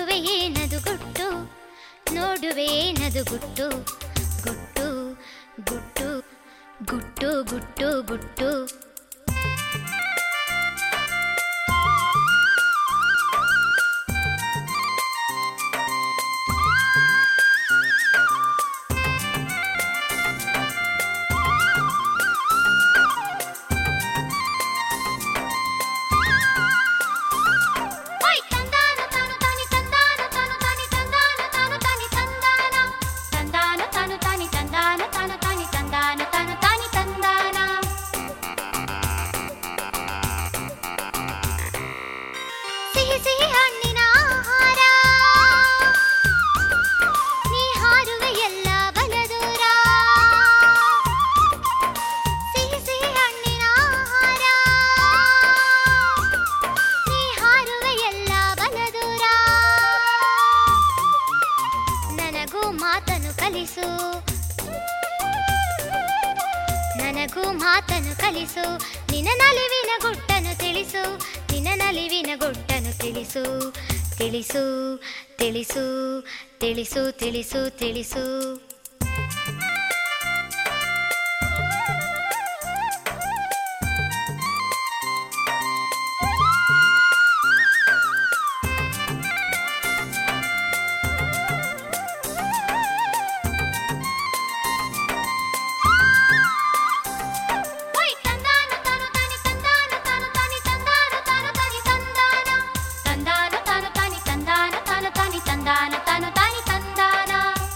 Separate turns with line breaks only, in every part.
ನೋಡುವೆ ಏನದು ಗುಟ್ಟು ನೋಡುವೆ ಏನದು ಗುಟ್ಟು ಗುಟ್ಟು ಗುಟ್ಟು ಗುಟ್ಟು ಗುಟ್ಟು ಗುಟ್ಟು ಓಯ್ ತಂದಾನ ತಾನು ತಾನಿ ತಂದಾನ ತಾನು ತಾನಿ ತಂದಾನ ತಾನು ತಾನಿ ತಂದಾನ ತಂದಾನ ತಾನು ತಾನಿ ತಂದಾನ ತಾನು ತಾನಿ ತಂದಾನ ತಾನು ತಾನಿ ತಂದಾನ ಸಿಹಿ ಸಿಹಿ ಹಣ್ಣಿನ ಆಹಾರ ನೀ ಹಾರುವೆ ಎಲ್ಲ ಬಲದೂರ ಸಿಹಿ ಸಿಹಿ ಹಣ್ಣಿನ ಆಹಾರ ನೀ ಹಾರುವೆ ಎಲ್ಲ ಬಲದೂರ ನನಗೂ ಮಾತನು ಕಲಿಸು ನನಗೂ ಮಾತನು ಕಲಿಸು ನಿನ್ನ ನಲಿವಿನ ಗುಟ್ಟನು ತಿಳಿಸು ನಿನ್ನ ನಲಿವಿನ ಗುಟ್ಟನು ತಿಳಿಸು ತಿಳಿಸು ತಿಳಿಸು ತಿಳಿಸು ತಿಳಿಸು ತಿಳಿಸು ಓಯ್ ತಂದಾನ ತಾನು ತಾನಿ ತಂದಾನ ತಾನು ತಾನಿ ತಂದಾನ ತಾನು ತಾನಿ ತಂದಾನ ತಂದಾನ ತಾನು ತಾನಿ ತಂದಾನ ತಾನು ತಾನಿ ತಂದಾನ ತಾನು ತಾನಿ ತಂದಾನ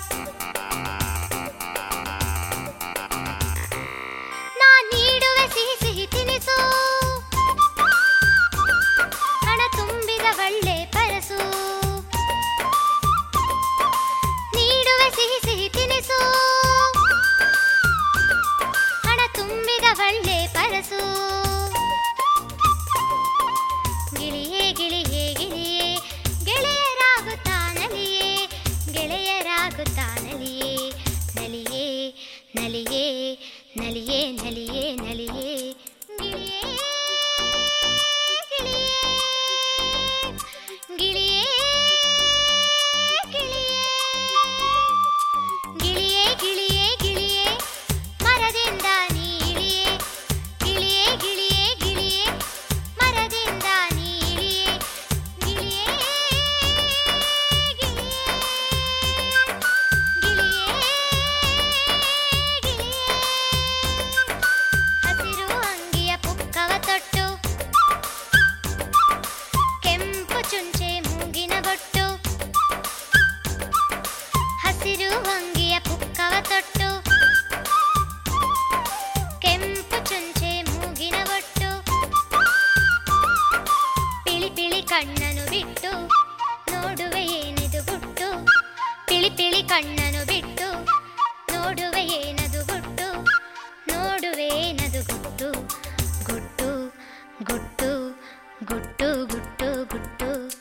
ನಾ ನೀಡುವೆ ಸಿಹಿ ಸಿಹಿ ತಿನಿಸು ಹಣ ತುಂಬಿದ ಒಳ್ಳೆ ಪರಸು ನೀಡುವೆ ಸಿಹಿ ಸಿಹಿ ತಿನಿಸು ಹಣ ತುಂಬಿದ ಒಳ್ಳೆ ಪರಸು ಗಿಳಿಯೇ ಗಿಳಿಯೇ ಗಿಳಿಯೇ ಗೆಳೆಯರಾಗುತ್ತಾ ನಲಿಯೇ ಗೆಳೆಯರಾಗುತ್ತಾ ನಲಿಯೇ ನಲಿಯೇ ನಲಿಯೇ ನಲಿಯೇ ನಲಿಯೇ ನಲಿಯೇ ಗಿಳಿಯೇ ಗಿಳಿಯೇ ಗಿಳಿಯೇ ಗಿಳಿಯೇ ಗಿಳಿಯೇ ಗಿಳಿಯೇ ಮರದಿಂದ ನೀ ಇಳಿಯೇ ಗಿಳಿಯೇ ಗಿಳಿಯೇ ಗಿಳಿಯೇ ಮರದಿಂದ ನೀ ಇಳಿಯೇ ಗಿಳಿಯೇ ಹಸಿರು ಅಂಗಿಯ ಪುಕ್ಕವ ತೊಟ್ಟು ಕೆಂಪು ಚುಂಚೆ ಮೂಗಿನ ಬೊಟ್ಟು ಹಸಿರು ಅಂಗಿಯ ಪುಕ್ಕವ ತೊಟ್ಟು ಕೆಂಪು ಚುಂಚೆ ಮೂಗಿನ ಬೊಟ್ಟು ಪಿಳಿ ಪಿಳಿ ಕಣ್ಣನು ಬಿಟ್ಟು ನೋಡುವೆ ಏನಿದು ಗುಟ್ಟು ಪಿಳಿ ಪಿಳಿ ಕಣ್ಣನು ಬಿಟ್ಟು ನೋಡುವೆ ಏನದು ಗುಟ್ಟು ನೋಡುವೆ ಏನದು ಗುಟ್ಟು ಗುಟ್ಟು ಗುಟ್ಟು ಗುಟ್ಟು ಗುಟ್ಟು ಗುಟ್ಟು